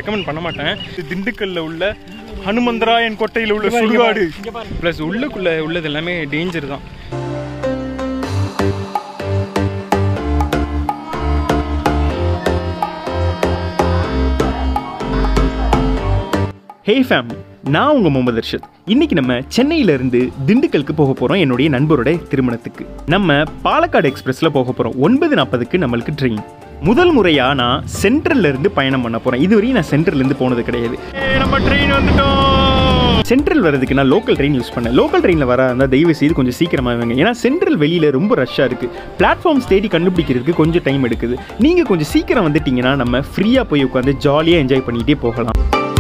Recommend பண்ண மாட்டேன் இது திண்டுக்கல்ல உள்ள ஹனுமந்தராயன் கோட்டையில் உள்ள சுடுகாடு ப்ளஸ் உள்ளுக்குள்ள உள்ளது எல்லாமே டேஞ்சர் தான் ஹே ஃபேமிலி நான் உங்கள் முகமது அர்ஷத் இன்னைக்கு நம்ம சென்னையிலேருந்து திண்டுக்கலுக்கு போக போகிறோம் என்னுடைய நண்பரோட திருமணத்துக்கு நம்ம பாலக்காடு எக்ஸ்பிரஸில் போக போகிறோம் ஒன்பது நாற்பதுக்கு நம்மளுக்கு ட்ரெயின் முதல் முறையாக நான் சென்ட்ரல்ல இருந்து பயணம் பண்ண போகிறேன் இதுவரையும் நான் சென்ட்ரல்லேருந்து போனது கிடையாது நம்ம ட்ரெயின் வந்துட்டோம் சென்ட்ரல் வரதுக்கு நான் லோக்கல் ட்ரெயின் யூஸ் பண்ணேன் லோக்கல் ட்ரெயினில் வர இருந்தால் தயவு செய்து கொஞ்சம் சீக்கிரமாக வாங்க ஏன்னா சென்ட்ரல் வெளியில் ரொம்ப ரஷ்ஷாக இருக்குது பிளாட்ஃபார்ம்ஸ் தேடி கண்டுபிடிக்கிறதுக்கு கொஞ்சம் டைம் எடுக்குது நீங்கள் கொஞ்சம் சீக்கிரம் வந்துட்டீங்கன்னா நம்ம ஃப்ரீயாக போய் உட்காந்து ஜாலியாக என்ஜாய் பண்ணிகிட்டே போகலாம்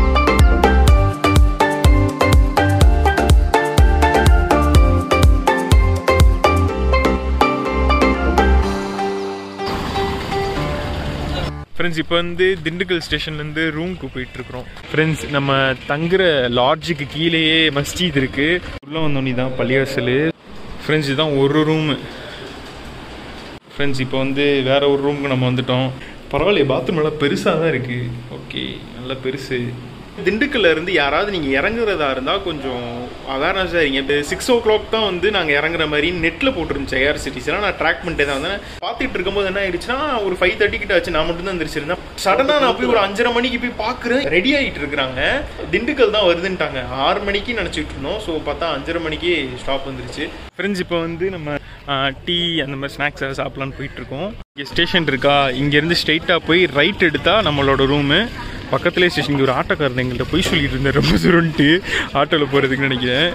ஃப்ரெண்ட்ஸ் இப்போ வந்து திண்டுக்கல் ஸ்டேஷன்லேருந்து ரூமுக்கு போயிட்டுருக்குறோம் ஃப்ரெண்ட்ஸ் நம்ம தங்குற லாட்ஜுக்கு கீழேயே மஸ்ஜித் இருக்குது உள்ளே வந்தோடனே தான் பள்ளிவாசல் ஃப்ரெண்ட்ஸ் இதுதான் ஒரு ரூமு ஃப்ரெண்ட்ஸ் இப்போ வந்து வேற ஒரு ரூமுக்கு நம்ம வந்துட்டோம் பரவாயில்லையே பாத்ரூம் எல்லாம் பெருசாக தான் இருக்குது ஓகே நல்லா பெருசு திண்டுக்கல்ல இருந்து யாராவது நீங்கள் இறங்குறதா இருந்தால் கொஞ்சம் அவேர்னஸாக இருங்க இப்போ சிக்ஸ் ஓ கிளாக் தான் வந்து நாங்கள் இறங்குற மாதிரி நெட்டில் போட்டுருந்துச்சு ஏஆர் சிட்டிஸ்லாம் நான் ட்ராக் பண்ணிட்டே தான் வந்தேன் பார்த்துட்டு இருக்கும்போது என்ன ஆயிடுச்சுன்னா ஒரு ஃபைவ் தேர்ட்டி கிட்ட ஆச்சு நான் மட்டும் தான் எந்திரிச்சிருந்தேன் சடனாக நான் போய் ஒரு அஞ்சரை மணிக்கு போய் பார்க்குறேன் ரெடி ஆகிட்டு இருக்கிறாங்க திண்டுக்கல் தான் வருதுன்ட்டாங்க ஆறு மணிக்கு நினச்சிட்டு இருந்தோம் ஸோ பார்த்தா அஞ்சரை மணிக்கு ஸ்டாப் வந்துருச்சு ஃப்ரெண்ட்ஸ் இப்போ வந்து நம்ம டீ அந்த மாதிரி ஸ்நாக்ஸ் ஏதாவது சாப்பிட்லான்னு போயிட்டு இருக்கோம் இங்கே ஸ்டேஷன் இருக்கா இங்கேருந்து ஸ்ட்ரைட்டாக போய் ரைட் எடுத்தால் நம்மளோட ரூமு பக்கத்துலேயே ஸ்டேஷன் இங்கே ஒரு ஆட்டோக்காரர் எங்கள்கிட்ட போய் சொல்லிட்டு இருந்தேன் ரொம்ப தூரம்ட்டு ஆட்டோவில் போகிறதுக்கு நினைக்கிறேன்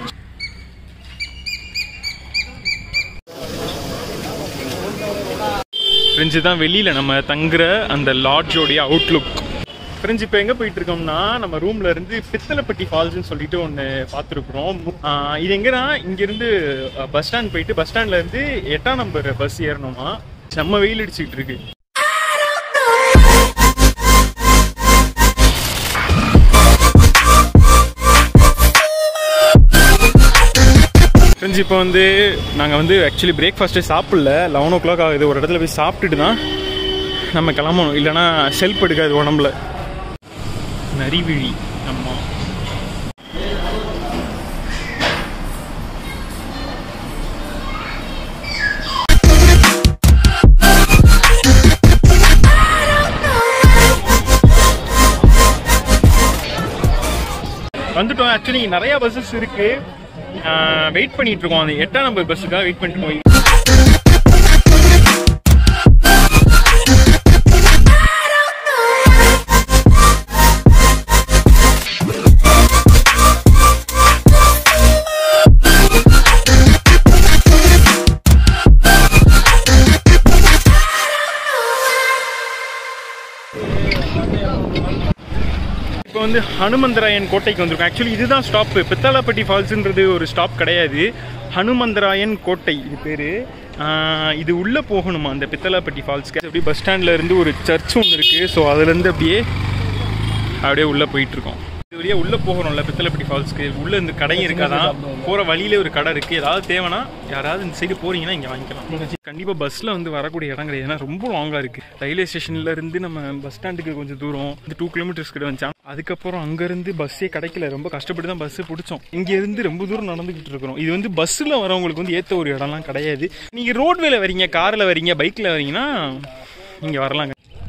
ஃப்ரெண்ட்ஸ் தான் வெளியில் நம்ம தங்குற அந்த லாட்ஜோடைய அவுட்லுக் ஃப்ரெண்ட்ஸ் இப்போ எங்கே போயிட்டு இருக்கோம்னா நம்ம ரூம்ல இருந்து பித்தளைப்பட்டி ஃபால்ஸ்னு சொல்லிட்டு ஒன்று பார்த்துருக்குறோம் இது எங்கன்னா இங்கேருந்து பஸ் ஸ்டாண்ட் போயிட்டு பஸ் ஸ்டாண்ட்ல இருந்து எட்டாம் நம்பர் பஸ் ஏறணுமா செம்ம வெயில் அடிச்சுக்கிட்டு இருக்கு ஃப்ரெண்ட்ஸ் இப்போ வந்து நாங்கள் வந்து ஆக்சுவலி பிரேக்ஃபாஸ்ட்டே சாப்பிடல லெவன் ஓ கிளாக் ஆகுது ஒரு இடத்துல போய் சாப்பிட்டுட்டு தான் நம்ம கிளம்பணும் இல்லைன்னா செல்ஃப் எடுக்காது உடம்புல நரிவிழி ஆமாம் வந்துட்டோம் ஆக்சுவலி நிறைய பஸ்ஸஸ் இருக்கு வெயிட் பண்ணிட்டு இருக்கோம் அந்த எட்டாம் நம்பர் பஸ்ஸுக்காக வெயிட் பண்ணிட்டு இருக்கோம் இப்போ வந்து ஹனுமந்தராயன் கோட்டைக்கு வந்திருக்கோம் ஆக்சுவலி இதுதான் ஸ்டாப்பு பித்தளாப்பட்டி ஃபால்ஸுன்றது ஒரு ஸ்டாப் கிடையாது ஹனுமந்தராயன் கோட்டை இது பேர் இது உள்ளே போகணுமா அந்த பித்தளாப்பட்டி ஃபால்ஸ்க்கு அப்படியே பஸ் ஸ்டாண்டில் இருந்து ஒரு சர்ச் ஒன்று இருக்குது ஸோ அதுலேருந்து அப்படியே அப்படியே உள்ளே போயிட்டுருக்கோம் இது வழியாக உள்ளே போகிறோம்ல பித்தளைப்பட்டி ஃபால்ஸ்க்கு உள்ளே இந்த கடையும் இருக்காதான் போகிற வழியிலே ஒரு கடை இருக்குது ஏதாவது தேவைன்னா யாராவது இந்த சைடு போகிறீங்கன்னா இங்கே வாங்கிக்கலாம் கண்டிப்பாக பஸ்ஸில் வந்து வரக்கூடிய இடம் கிடையாது ஏன்னா ரொம்ப லாங்காக இருக்குது ரயில்வே ஸ்டேஷன்ல இருந்து நம்ம பஸ் ஸ்டாண்டுக்கு கொஞ்சம் தூரம் இந்த டூ கிலோமீட்டர்ஸ் கிட்ட வந்துச்சான் அதுக்கப்புறம் அங்கேருந்து பஸ்ஸே கிடைக்கல ரொம்ப கஷ்டப்பட்டு தான் பஸ்ஸு பிடிச்சோம் இங்கேருந்து ரொம்ப தூரம் நடந்துக்கிட்டு இருக்கிறோம் இது வந்து பஸ்ஸில் வரவங்களுக்கு வந்து ஏற்ற ஒரு இடம்லாம் கிடையாது நீங்கள் ரோட்வேல வரீங்க காரில் வரீங்க பைக்கில் வரீங்கன்னா இங்கே வரலாங்க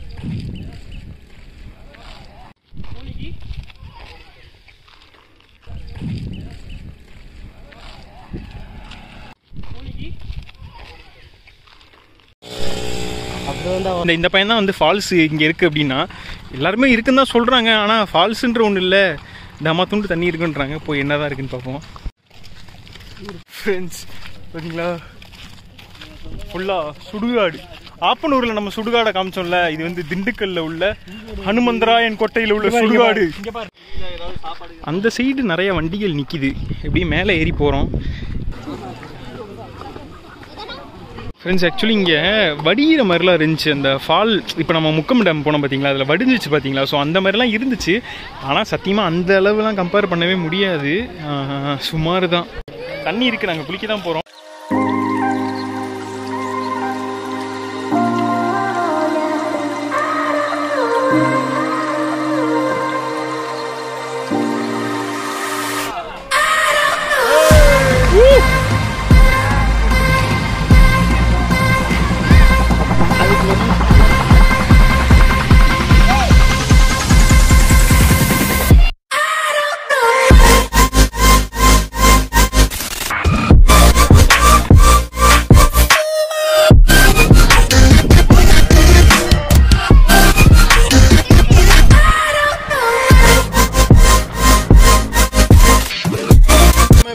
இந்த இந்த பையன் தான் வந்து ஃபால்ஸ் இங்கே இருக்குது அப்படின்னா எல்லாருமே இருக்குன்னு தான் சொல்கிறாங்க ஆனால் ஃபால்ஸுன்ற ஒன்று இல்லை தமா துண்டு தண்ணி இருக்குன்றாங்க போய் என்ன தான் இருக்குன்னு பார்ப்போம் ஃப்ரெண்ட்ஸ் பார்த்தீங்களா ஃபுல்லாக சுடுகாடு ஆப்பனூரில் நம்ம சுடுகாடை காமிச்சோம்ல இது வந்து திண்டுக்கல்ல உள்ள ஹனுமந்தராயன் கோட்டையில் உள்ள சுடுகாடு அந்த சைடு நிறைய வண்டிகள் நிற்கிது எப்படியும் மேலே ஏறி போகிறோம் ஃப்ரெண்ட்ஸ் ஆக்சுவலி இங்கே வடிகிற மாதிரிலாம் இருந்துச்சு அந்த ஃபால் இப்போ நம்ம முக்கம் டேம் போனோம் பார்த்தீங்களா அதில் வடிஞ்சிச்சு பார்த்தீங்களா ஸோ அந்த மாதிரிலாம் இருந்துச்சு ஆனால் சத்தியமாக அந்த அளவுலாம் கம்பேர் பண்ணவே முடியாது சுமார் தான் தண்ணி இருக்குது நாங்கள் குளிக்க தான் போகிறோம்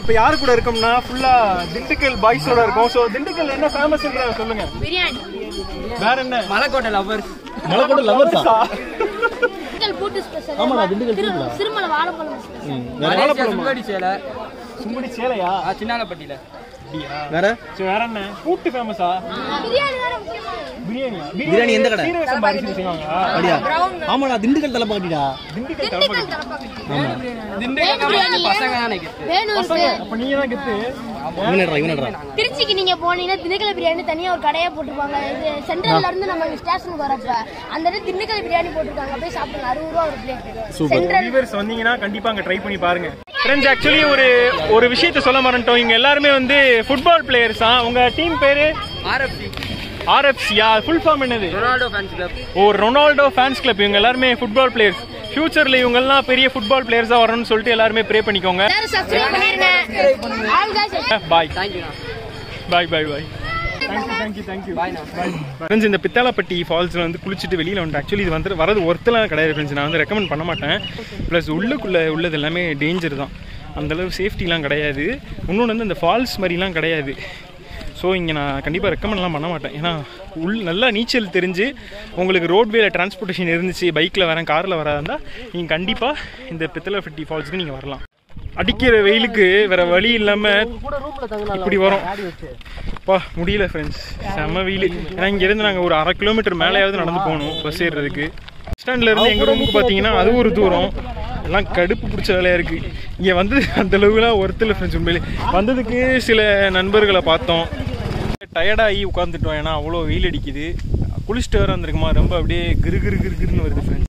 இப்போ யாரு கூட இருக்கோம்னா ஃபுல்லா திண்டுக்கல் பாய்ஸோட இருக்கோம் ஸோ திண்டுக்கல் என்ன ஃபேமஸ் சொல்லுங்க பிரியாணி வேற என்ன மலைக்கோட்டை லவர் மலைக்கோட்டை லவர்ஸா திண்டுக்கல் பூட்டு ஸ்பெஷல் ஆமாடா, திண்டுக்கல் திரு- பூட்டுடா. சிறுமலை வாழைப்பழம் ஸ்பெஷல் மலேசியா சுங்கடி சேலை சும்படி சேலையா ஆ, சின்னாலப்பட்டியில வேற சரி வேற என்ன பூட்டு ஃபேமஸா பிரியாணி வேற முக்கியமானது பிரியாணியா பிரியாணி எந்த கடை? சீரக சம்பா அரிசி செய்வாங்களா அப்படியா ஆமாடா திண்டுக்கல் தலைப்பாட்டிடா திண்டுக்கல் திண்டுக்கல் தலப்பாக்கட்டி திண்டுக்கல் பிரியாணி பசங்க தான் நினைக்கிறேன் வேணும் இருக்கு அப்ப நீங்க தான் கெத்து இவனடா இவனடா திருச்சிக்கு நீங்க போனீங்கன்னா திண்டுக்கல் பிரியாணி தனியா ஒரு கடையா போட்டிருப்பாங்க இது சென்ட்ரல்ல இருந்து நம்ம ஸ்டேஷனுக்கு வரப்ப அந்த இடத்துல திண்டுக்கல் பிரியாணி போட்டிருக்காங்க போய் சாப்பிடுங்க அறுபது ரூபா ஒரு பிளேட் சென்ட்ரல் வியூவர்ஸ் வந்தீங்கன்னா கண்டிப்பா அங்க ட்ரை பண்ணி பாருங்க ஃப்ரெண்ட்ஸ் ஆக்சுவலி ஒரு ஒரு விஷயத்த சொல்ல மறந்துட்டோம் இங்க எல்லாருமே வந்து ஃபுட்பால் பிளேயர்ஸ் தான் உங்க டீம் பேரு ஆர்எஃப்சி ஆர்எஃப்சியா ஃபுல் ஃபார்ம் என்னது Ronaldo fans club oh Ronaldo fans club இவங்க எல்லாருமே ஃபுட்பால் பிளேயர்ஸ் ஃபியூச்சர்ல இவங்கெல்லாம் பெரிய ஃபுட்பால் பிளேயர்ஸா வரணும்னு சொல்லிட்டு எல்லாருமே ப்ரே பண்ணிக்கோங்க எல்லாரும் சப்ஸ்கிரைப் பண்ணிருங்க ஆல் guys பாய் தேங்க்யூண்ணா bye bye bye thank you thank you thank you பாய்ண்ணா ஃப்ரெண்ட்ஸ் இந்த பித்தாலப்பட்டி ஃபால்ஸில் வந்து குளிச்சுட்டு வெளியில் வந்து ஆக்சுவலி இது வந்து வரது ஒருத்தலாம் கிடையாது ஃப்ரெண்ட்ஸ் நான் வந்து ரெக்கமெண்ட் பண்ண மாட்டேன் ப்ளஸ் உள்ளுக்குள்ளே உள்ளது எல்லாமே டேஞ்சர் தான் அந்தளவு சேஃப்டிலாம் கிடையாது இன்னொன்று வந்து அந்த ஃபால்ஸ் மாதிரிலாம் கிடையாது ஸோ இங்கே நான் கண்டிப்பாக ரெக்கமெண்ட்லாம் பண்ண மாட்டேன் ஏன்னா உள் நல்லா நீச்சல் தெரிஞ்சு உங்களுக்கு ரோட்வேல டிரான்ஸ்போர்ட்டேஷன் இருந்துச்சு பைக்கில் வரேன் காரில் வரா இருந்தால் நீங்கள் கண்டிப்பாக இந்த பித்தலப்பட்டி ஃபால்ஸுக்கு நீங்கள் வரலாம் அடிக்கிற வெயிலுக்கு வேற வழி இல்லாமல் இப்படி வரும் பா முடியல ஃப்ரெண்ட்ஸ் செம்ம வெயில் ஏன்னா இங்கேருந்து நாங்கள் ஒரு அரை கிலோமீட்டர் மேலேயாவது நடந்து போகணும் பஸ் ஏறுறதுக்கு பஸ் ஸ்டாண்ட்ல இருந்து எங்கள் ரூமுக்கு பார்த்தீங்கன்னா அது ஒரு தூரம் எல்லாம் கடுப்பு பிடிச்ச வேலையாக இருக்குது இங்கே வந்து அந்த அளவுக்குலாம் ஒருத்தர் ஃப்ரெண்ட்ஸ் உண்மையிலே வந்ததுக்கு சில நண்பர்களை பார்த்தோம் டயர்டாகி உட்காந்துட்டோம் ஏன்னா அவ்வளோ வெயில் அடிக்குது குளிச்சுட்டு வர வந்திருக்குமா ரொம்ப அப்படியே கிரு கிரு கிரு கிருன்னு வருது ஃப்ரெண்ட்ஸ்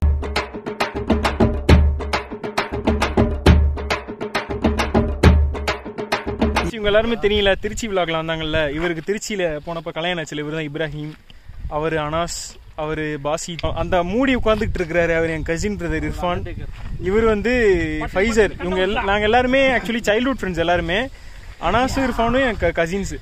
இவங்க எல்லாருமே தெரியல திருச்சி விழாக்கில் வந்தாங்கல்ல இவருக்கு திருச்சியில் போனப்போ கல்யாணம் ஆச்சுல இவர் தான் இப்ராஹிம் அவர் அனாஸ் அவர் பாசி அந்த மூடி உட்காந்துக்கிட்டு இருக்கிறாரு அவர் என் கசின் பிரதர் இர்ஃபான் இவர் வந்து ஃபைசர் இவங்க எல்லாம் நாங்கள் எல்லாருமே ஆக்சுவலி சைல்ட்ஹுட் ஃப்ரெண்ட்ஸ் எல்லாருமே அனாஸ் இர்ஃபானும் என் கசின்ஸு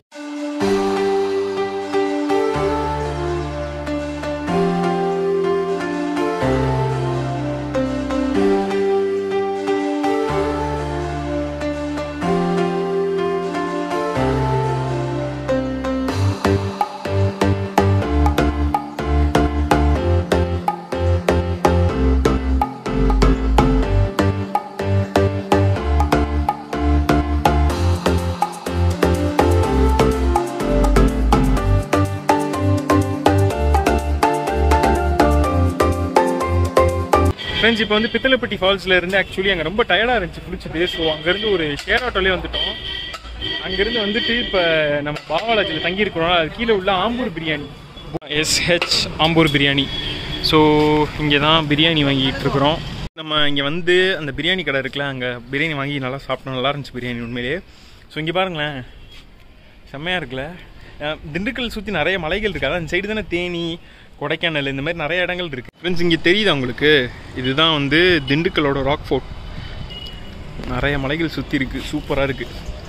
ஃப்ரெண்ட்ஸ் இப்போ வந்து பித்தளைப்பட்டி ஃபால்ஸ்ல இருந்து ஆக்சுவலி அங்கே ரொம்ப டயர்டாக இருந்துச்சு குளிச்சுட்டு ஸோ அங்கேருந்து ஒரு ஷேர் ஆட்டோலேயே வந்துட்டோம் அங்கேருந்து வந்துட்டு இப்போ நம்ம பாவாலாஜியில் தங்கியிருக்கிறோம் அது கீழே உள்ள ஆம்பூர் பிரியாணி எஸ்ஹெச் ஆம்பூர் பிரியாணி ஸோ இங்கே தான் பிரியாணி வாங்கிட்டு இருக்கிறோம் நம்ம இங்கே வந்து அந்த பிரியாணி கடை இருக்குல்ல அங்கே பிரியாணி வாங்கி நல்லா சாப்பிட்டோம் நல்லா இருந்துச்சு பிரியாணி உண்மையிலேயே ஸோ இங்கே பாருங்களேன் செம்மையாக இருக்குல்ல அஹ் திண்டுக்கல் சுற்றி நிறைய மலைகள் இருக்கு அதான் இந்த சைடு தானே தேனி கொடைக்கானல் இந்த மாதிரி நிறைய இடங்கள் இருக்கு ஃப்ரெண்ட்ஸ் இங்கே தெரியுதா உங்களுக்கு இதுதான் வந்து திண்டுக்கலோட ராக் ஃபோர்ட் நிறைய மலைகள் சுற்றி இருக்கு சூப்பராக இருக்கு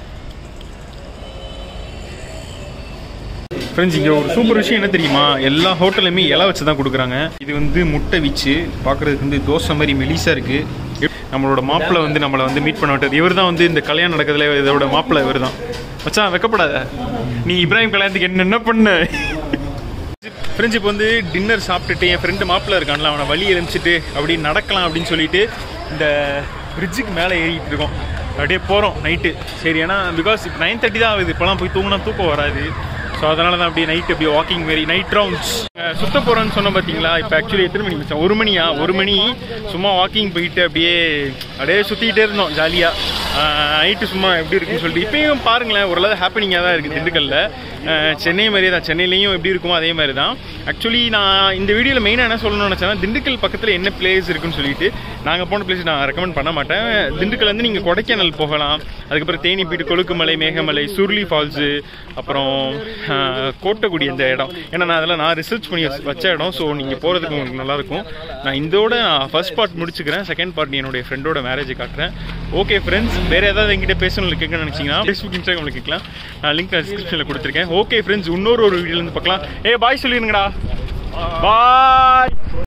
ஃப்ரெண்ட்ஸ் இங்கே ஒரு சூப்பர் விஷயம் என்ன தெரியுமா எல்லா ஹோட்டலுமே இலை வச்சு தான் கொடுக்குறாங்க இது வந்து முட்டை வீச்சு பார்க்குறதுக்கு வந்து தோசை மாதிரி மெலிசா இருக்கு நம்மளோட மாப்பிள்ளை வந்து நம்மளை வந்து மீட் பண்ண விட்டது இவர் தான் வந்து இந்த கல்யாணம் நடக்கிறதுல இதோட மாப்பிள்ளை இவர் தான் மச்சான் வெக்கப்படாத நீ இப்ராஹிம் கல்யாணத்துக்கு என்ன என்ன பண்ண ஃப்ரெண்ட்ஸ் இப்போ வந்து டின்னர் சாப்பிட்டுட்டு என் ஃப்ரெண்டு மாப்பிள்ளை இருக்கான்ல அவனை வழி எலுமிச்சிட்டு அப்படி நடக்கலாம் அப்படின்னு சொல்லிட்டு இந்த பிரிட்ஜுக்கு மேலே ஏறிட்டு இருக்கோம் அப்படியே போகிறோம் நைட்டு சரி ஏன்னா பிகாஸ் இப்போ நைன் தேர்ட்டி தான் ஆகுது இப்போலாம் போய் தூங்கினா தூக்கம் வராது ஸோ அதனால தான் அப்படியே நைட் அப்படியே வாக்கிங் மாரி நைட் ரவுண்ட்ஸ் சுத்த போகிறோன்னு சொன்னோம் பார்த்தீங்களா இப்போ ஆக்சுவலி எத்தனை மணி மிச்சம் ஒரு மணியா ஒரு மணி சும்மா வாக்கிங் போயிட்டு அப்படியே அப்படியே சுற்றிக்கிட்டே இருந்தோம் ஜாலியாக நைட்டு சும்மா எப்படி இருக்குன்னு சொல்லிட்டு இப்பயும் பாருங்களேன் ஓரளவு ஹாப்பனிங்காக தான் இருக்குது திண்டுக்கல்ல அஹ் சென்னை மாதிரியே தான் சென்னையிலையும் எப்படி இருக்குமோ அதே மாதிரி தான் ஆக்சுவலி நான் இந்த வீடியோவில் மெயினாக என்ன சொல்லணும்னு நினச்சேன்னா திண்டுக்கல் பக்கத்தில் என்ன பிளேஸ் இருக்குன்னு சொல்லிட்டு நாங்கள் போன பிளேஸ் நான் ரெக்கமெண்ட் பண்ண மாட்டேன் திண்டுக்கல் வந்து நீங்கள் கொடைக்கானல் போகலாம் அதுக்கப்புறம் தேனி போயிட்டு கொழுக்குமலை மேகமலை சுருளி ஃபால்ஸு அப்புறம் அஹ், கோட்டக்குடி அந்த இடம் ஏன்னா நான் அதெல்லாம் நான் ரிசர்ச் பண்ணி வச்ச- வச்ச இடம் ஸோ நீங்கள் போகிறதுக்கு உங்களுக்கு நல்லாயிருக்கும் நான் இதோட ஃபர்ஸ்ட் பார்ட் முடிச்சுக்கிறேன் செகண்ட் பார்ட் என்னுடைய ஃப்ரெண்டோட மேரேஜ் காட்டுறேன் ஓகே ஃப்ரெண்ட்ஸ் வேறு ஏதாவது எங்கிட்ட பேசணும் கேட்கணும்னு நினச்சிங்கன்னா ஃபேஸ்புக் இன்ஸ்டாகிராமில் கேட்கலாம் நான் லிங்க் டிஸ்கிரிப்ஷனில் கொடுத்துருக்கேன் ஓகே ஃப்ரெண்ட்ஸ் இன்னொரு ஒரு வீடியோலேருந்து பார்க்கலாம் ஏ பாய் சொல்லிருங்கடா பாய்